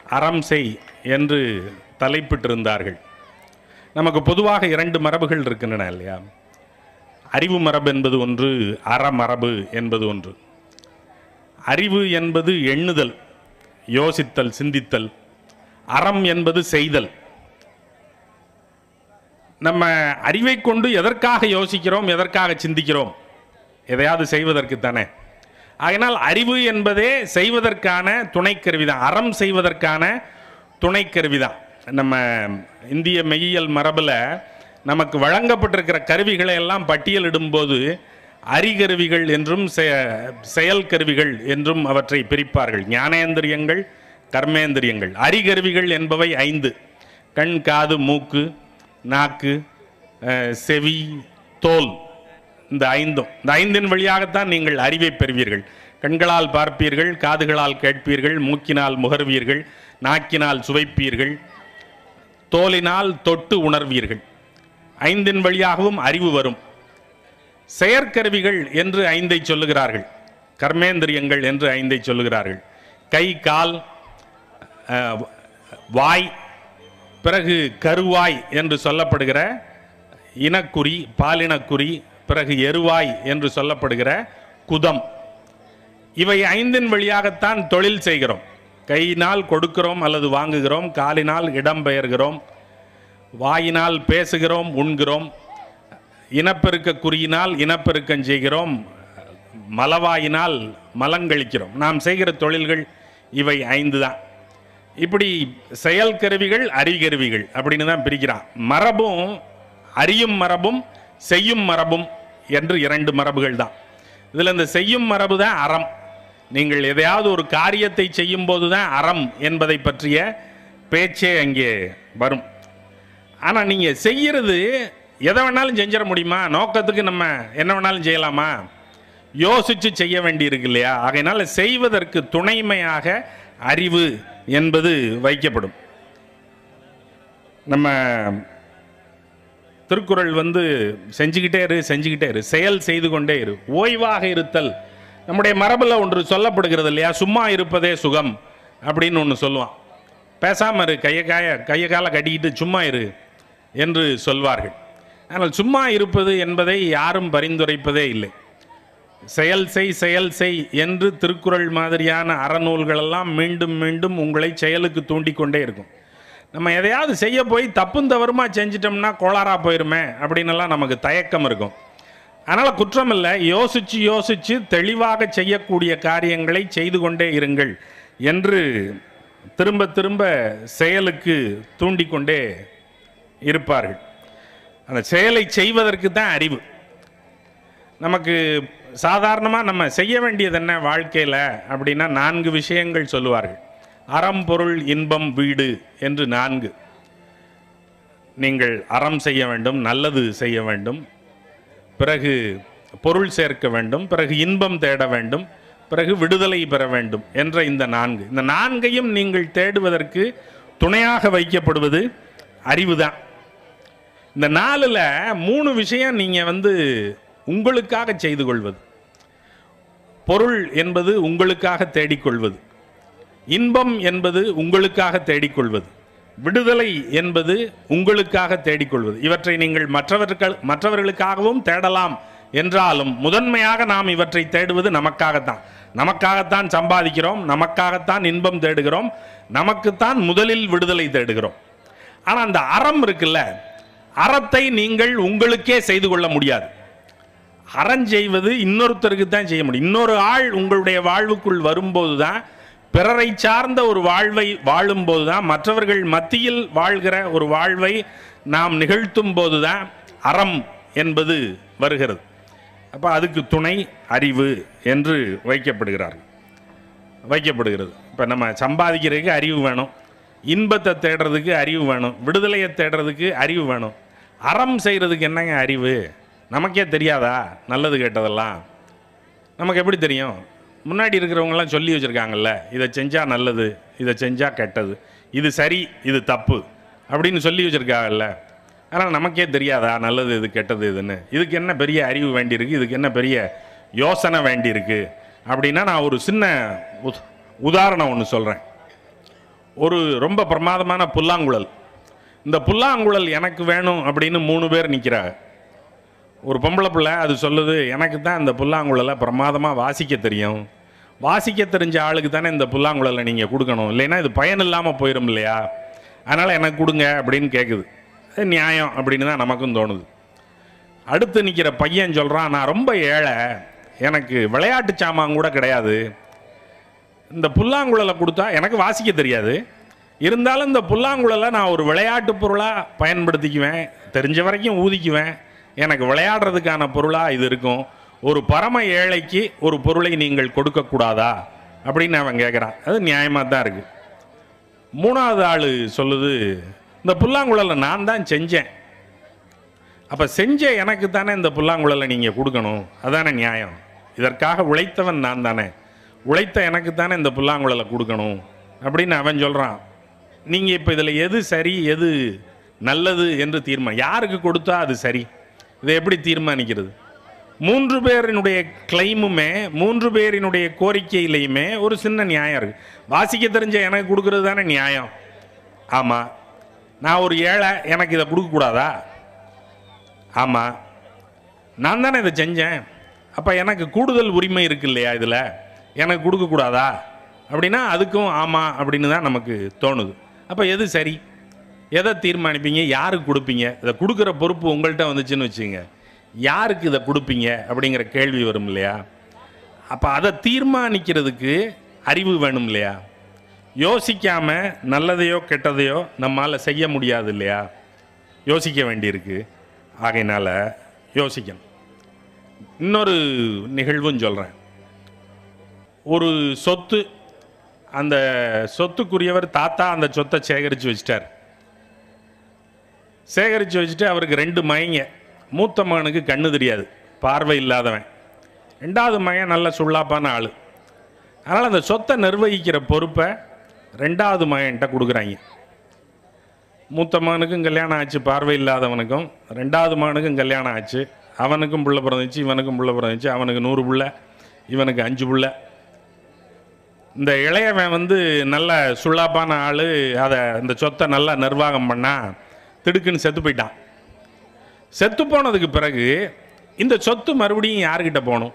அறம் செய் என்று தலைப்பிட்டிருந்தார்கள் நமக்கு பொதுவாக இரண்டு மரபுகள் இருக்கின்றன இல்லையா அறிவு மரபு என்பது ஒன்று அறமரபு என்பது ஒன்று அறிவு என்பது எண்ணுதல் யோசித்தல் சிந்தித்தல் அறம் என்பது செய்தல் நம்ம அறிவை கொண்டு எதற்காக யோசிக்கிறோம் எதற்காக சிந்திக்கிறோம் எதையாவது செய்வதற்கு தானே அதனால் அறிவு என்பதே செய்வதற்கான துணைக்கருவி தான் அறம் செய்வதற்கான துணைக்கருவி தான் நம்ம இந்திய மெய்யியல் மரபில் நமக்கு வழங்கப்பட்டிருக்கிற கருவிகளை எல்லாம் பட்டியலிடும்போது அறிகருவிகள் என்றும் செ- செயல் கருவிகள் என்றும் அவற்றை பிரிப்பார்கள் ஞானேந்திரியங்கள் கர்மேந்திரியங்கள் அறிகருவிகள் என்பவை ஐந்து கண் காது மூக்கு நாக்கு அஹ், செவி தோல் இந்த ஐந்தும் இந்த ஐந்தின் வழியாகத்தான் நீங்கள் அறிவை பெறுவீர்கள் கண்களால் பார்ப்பீர்கள் காதுகளால் கேட்பீர்கள் மூக்கினால் முகர்வீர்கள் நாக்கினால் சுவைப்பீர்கள் தோலினால் தொட்டு உணர்வீர்கள் ஐந்தின் வழியாகவும் அறிவு வரும் செயற்கருவிகள் என்று ஐந்தை சொல்லுகிறார்கள் கர்மேந்திரியங்கள் என்று ஐந்தை சொல்லுகிறார்கள் கை கால் அஹ், வாய் பிறகு கருவாய் என்று சொல்லப்படுகிற இனக்குறி பாலினக்குறி பிறகு எருவாய் என்று சொல்லப்படுகிற குதம் இவை ஐந்தின் வழியாகத்தான் தொழில் செய்கிறோம் கையினால் கொடுக்கிறோம் அல்லது வாங்குகிறோம் காலினால் இடம்பெயர்கிறோம் வாயினால் பேசுகிறோம் உண்கிறோம் இனப்பெருக்க குறியினால் இனப்பெருக்கம் செய்கிறோம் மலவாயினால் மலங்கழிக்கிறோம் நாம் செய்கிற தொழில்கள் இவை ஐந்து தான் இப்படி செயல் கருவிகள் அறிகருவிகள் அப்படின்னு தான் பிரிக்கிறான் மரபும் அறியும் மரபும் செய்யும் மரபும் என்று இரண்டு மரபுகள் தான் இதில் இந்த செய்யும் மரபு தான் அறம் நீங்கள் எதையாவது ஒரு காரியத்தை செய்யும் போது தான் அறம் என்பதை பற்றிய பேச்சே அங்கே வரும் ஆனால் நீங்கள் செய்கிறது எதை வேணாலும் செஞ்சிட முடியுமா நோக்கத்துக்கு நம்ம என்ன வேணாலும் செய்யலாமா யோசித்து செய்ய வேண்டியிருக்கு இல்லையா ஆகையினால செய்வதற்கு துணைமையாக அறிவு என்பது வைக்கப்படும் நம்ம திருக்குறள் வந்து செஞ்சுக்கிட்டே இரு செஞ்சுக்கிட்டே இரு செயல் செய்து கொண்டே இரு ஓய்வாக இருத்தல் நம்முடைய மரபில் ஒன்று சொல்லப்படுகிறது இல்லையா சும்மா இருப்பதே சுகம் அப்படின்னு ஒன்று சொல்லுவான் பேசாமல் இரு கையை காய கையை காலை கட்டிக்கிட்டு சும்மா இரு என்று சொல்வார்கள் ஆனால் சும்மா இருப்பது என்பதை யாரும் பரிந்துரைப்பதே இல்லை செயல் செய் செயல் செய் என்று திருக்குறள் மாதிரியான அறநூல்களெல்லாம் மீண்டும் மீண்டும் உங்களை செயலுக்கு தூண்டிக்கொண்டே இருக்கும் நம்ம எதையாவது செய்ய போய் தப்பும் தவறுமா செஞ்சிட்டோம்னா கோளாறா போயிருமே அப்படின்னெல்லாம் நமக்கு தயக்கம் இருக்கும் அதனால் குற்றம் இல்லை யோசித்து யோசித்து தெளிவாக செய்யக்கூடிய காரியங்களை செய்து கொண்டே இருங்கள் என்று திரும்ப திரும்ப செயலுக்கு தூண்டிக்கொண்டே இருப்பார்கள் அந்த செயலை செய்வதற்கு தான் அறிவு நமக்கு சாதாரணமாக நம்ம செய்ய வேண்டியது என்ன வாழ்க்கையில் அப்படின்னா நான்கு விஷயங்கள் சொல்லுவார்கள் அறம் பொருள் இன்பம் வீடு என்று நான்கு நீங்கள் அறம் செய்ய வேண்டும் நல்லது செய்ய வேண்டும் பிறகு பொருள் சேர்க்க வேண்டும் பிறகு இன்பம் தேட வேண்டும் பிறகு விடுதலை பெற வேண்டும் என்ற இந்த நான்கு இந்த நான்கையும் நீங்கள் தேடுவதற்கு துணையாக வைக்கப்படுவது அறிவு தான் இந்த நாலில் மூணு விஷயம் நீங்கள் வந்து உங்களுக்காக செய்து கொள்வது பொருள் என்பது உங்களுக்காக தேடிக்கொள்வது இன்பம் என்பது உங்களுக்காக தேடிக்கொள்வது விடுதலை என்பது உங்களுக்காக தேடிக்கொள்வது இவற்றை நீங்கள் மற்றவர்கள் மற்றவர்களுக்காகவும் தேடலாம் என்றாலும் முதன்மையாக நாம் இவற்றை தேடுவது நமக்காகத்தான் நமக்காகத்தான் சம்பாதிக்கிறோம் நமக்காகத்தான் இன்பம் தேடுகிறோம் நமக்குத்தான் முதலில் விடுதலை தேடுகிறோம் ஆனால் அந்த அறம் இருக்குல்ல அறத்தை நீங்கள் உங்களுக்கே செய்து கொள்ள முடியாது அறம் செய்வது இன்னொருத்தருக்கு தான் செய்ய முடியும் இன்னொரு ஆள் உங்களுடைய வாழ்வுக்குள் வரும்போது தான் பிறரை சார்ந்த ஒரு வாழ்வை வாழும்போது தான் மற்றவர்கள் மத்தியில் வாழ்கிற ஒரு வாழ்வை நாம் நிகழ்த்தும் போது தான் அறம் என்பது வருகிறது அப்போ அதுக்கு துணை அறிவு என்று வைக்கப்படுகிறார்கள் வைக்கப்படுகிறது இப்போ நம்ம சம்பாதிக்கிறதுக்கு அறிவு வேணும் இன்பத்தை தேடுறதுக்கு அறிவு வேணும் விடுதலையை தேடுறதுக்கு அறிவு வேணும் அறம் செய்கிறதுக்கு என்னங்க அறிவு நமக்கே தெரியாதா நல்லது கேட்டதெல்லாம் நமக்கு எப்படி தெரியும் முன்னாடி இருக்கிறவங்கலாம் சொல்லி வச்சுருக்காங்கல்ல இதை செஞ்சால் நல்லது இதை செஞ்சால் கெட்டது இது சரி இது தப்பு அப்படின்னு சொல்லி வச்சுருக்காங்கல்ல ஆனால் நமக்கே தெரியாதா நல்லது இது கெட்டது இதுன்னு இதுக்கு என்ன பெரிய அறிவு வேண்டியிருக்கு இதுக்கு என்ன பெரிய யோசனை வேண்டியிருக்கு அப்படின்னா நான் ஒரு சின்ன உத்- உதாரணம் ஒன்று சொல்கிறேன் ஒரு ரொம்ப பிரமாதமான புல்லாங்குழல் இந்த புல்லாங்குழல் எனக்கு வேணும் அப்படின்னு மூணு பேர் நிற்கிறாங்க ஒரு பொம்பளை பிள்ளை அது சொல்லுது எனக்கு தான் இந்த புல்லாங்குழலை பிரமாதமாக வாசிக்க தெரியும் வாசிக்க தெரிஞ்ச ஆளுக்கு தானே இந்த புல்லாங்குழலை நீங்கள் கொடுக்கணும் இல்லைன்னா இது பயன் இல்லாமல் போயிடும் இல்லையா அதனால் எனக்கு கொடுங்க அப்படின்னு கேட்குது அது நியாயம் அப்படின்னு தான் நமக்கும் தோணுது அடுத்து நிற்கிற பையன் சொல்கிறான் நான் ரொம்ப ஏழை எனக்கு விளையாட்டு சாமான் கூட கிடையாது இந்த புல்லாங்குழலை கொடுத்தா எனக்கு வாசிக்க தெரியாது இருந்தாலும் இந்த புல்லாங்குழலை நான் ஒரு விளையாட்டு பொருளாக பயன்படுத்திக்குவேன் தெரிஞ்ச வரைக்கும் ஊதிக்குவேன் எனக்கு விளையாடுறதுக்கான பொருளாக இது இருக்கும் ஒரு பரம ஏழைக்கு ஒரு பொருளை நீங்கள் கொடுக்கக்கூடாதா அப்படின்னு அவன் கேட்குறான் அது நியாயமாக தான் இருக்குது மூணாவது ஆள் சொல்லுது இந்த புல்லாங்குழலை நான் தான் செஞ்சேன் அப்போ செஞ்ச எனக்கு தானே இந்த புல்லாங்குழலை நீங்கள் கொடுக்கணும் அதானே நியாயம் இதற்காக உழைத்தவன் நான் தானே உழைத்த எனக்கு தானே இந்த புல்லாங்குழலை கொடுக்கணும் அப்படின்னு அவன் சொல்கிறான் நீங்கள் இப்போ இதில் எது சரி எது நல்லது என்று தீர்மானம் யாருக்கு கொடுத்தா அது சரி இதை எப்படி தீர்மானிக்கிறது மூன்று பேரினுடைய கிளைமுமே மூன்று பேரினுடைய கோரிக்கையிலையுமே ஒரு சின்ன நியாயம் இருக்குது வாசிக்க தெரிஞ்ச எனக்கு கொடுக்கறது தானே நியாயம் ஆமாம் நான் ஒரு ஏழை எனக்கு இதை கொடுக்கக்கூடாதா ஆமாம் நான் தானே இதை செஞ்சேன் அப்போ எனக்கு கூடுதல் உரிமை இருக்கு இல்லையா இதில் எனக்கு கொடுக்கக்கூடாதா அப்படின்னா அதுக்கும் ஆமாம் அப்படின்னு தான் நமக்கு தோணுது அப்போ எது சரி எதை தீர்மானிப்பீங்க யாருக்கு கொடுப்பீங்க இதை கொடுக்குற பொறுப்பு உங்கள்கிட்ட வந்துச்சுன்னு வச்சுங்க யாருக்கு இதை கொடுப்பீங்க அப்படிங்கிற கேள்வி வரும் இல்லையா அப்போ அதை தீர்மானிக்கிறதுக்கு அறிவு வேணும் இல்லையா யோசிக்காம நல்லதையோ கெட்டதையோ நம்மால் செய்ய முடியாது இல்லையா யோசிக்க வேண்டியிருக்கு ஆகையினால யோசிக்கணும் இன்னொரு நிகழ்வும் சொல்கிறேன் ஒரு சொத்து அந்த சொத்துக்குரியவர் தாத்தா அந்த சொத்தை சேகரித்து வச்சிட்டார் சேகரித்து வச்சுட்டு அவருக்கு ரெண்டு மகங்க மூத்த மகனுக்கு கண்ணு தெரியாது பார்வை இல்லாதவன் ரெண்டாவது மகன் நல்ல சுள்ளாப்பான ஆள் அதனால் அந்த சொத்தை நிர்வகிக்கிற பொறுப்பை ரெண்டாவது மகன்கிட்ட கொடுக்குறாங்க மூத்த மகனுக்கும் கல்யாணம் ஆச்சு பார்வை இல்லாதவனுக்கும் ரெண்டாவது மகனுக்கும் கல்யாணம் ஆச்சு அவனுக்கும் புள்ள பிறந்துச்சு இவனுக்கும் புள்ள பிறந்துச்சு அவனுக்கு நூறு புள்ள இவனுக்கு அஞ்சு புள்ள இந்த இளையவன் வந்து நல்ல சுள்ளாப்பான ஆள் அதை இந்த சொத்தை நல்லா நிர்வாகம் பண்ணா திடுக்குன்னு செத்து போயிட்டான் செத்து போனதுக்கு பிறகு இந்த சொத்து மறுபடியும் யாருக்கிட்ட போகணும்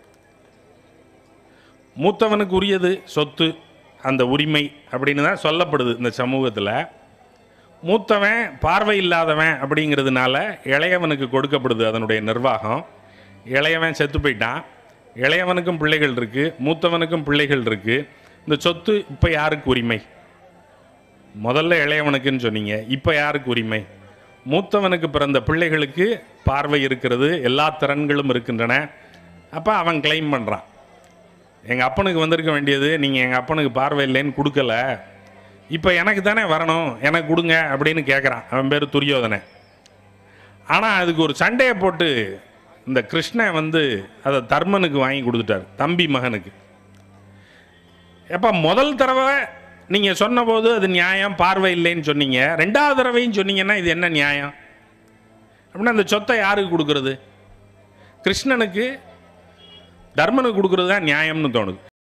மூத்தவனுக்கு உரியது சொத்து அந்த உரிமை அப்படின்னு தான் சொல்லப்படுது இந்த சமூகத்தில் மூத்தவன் பார்வை இல்லாதவன் அப்படிங்கிறதுனால இளையவனுக்கு கொடுக்கப்படுது அதனுடைய நிர்வாகம் இளையவன் செத்து போயிட்டான் இளையவனுக்கும் பிள்ளைகள் இருக்குது மூத்தவனுக்கும் பிள்ளைகள் இருக்குது இந்த சொத்து இப்போ யாருக்கு உரிமை முதல்ல இளையவனுக்குன்னு சொன்னீங்க இப்போ யாருக்கு உரிமை மூத்தவனுக்கு பிறந்த பிள்ளைகளுக்கு பார்வை இருக்கிறது எல்லா திறன்களும் இருக்கின்றன அப்போ அவன் கிளைம் பண்ணுறான் எங்கள் அப்பனுக்கு வந்திருக்க வேண்டியது நீங்கள் எங்கள் அப்பனுக்கு பார்வை இல்லைன்னு கொடுக்கல இப்போ எனக்கு தானே வரணும் எனக்கு கொடுங்க அப்படின்னு கேட்குறான் அவன் பேர் துரியோதனை ஆனால் அதுக்கு ஒரு சண்டையை போட்டு இந்த கிருஷ்ணன் வந்து அதை தர்மனுக்கு வாங்கி கொடுத்துட்டார் தம்பி மகனுக்கு எப்போ முதல் தடவை நீங்கள் சொன்னபோது அது நியாயம் பார்வை இல்லைன்னு சொன்னீங்க ரெண்டாவது தடவையும் சொன்னீங்கன்னா இது என்ன நியாயம் அப்படின்னா அந்த சொத்தை யாருக்கு கொடுக்கறது கிருஷ்ணனுக்கு தர்மனுக்கு கொடுக்கறது தான் நியாயம்னு தோணுது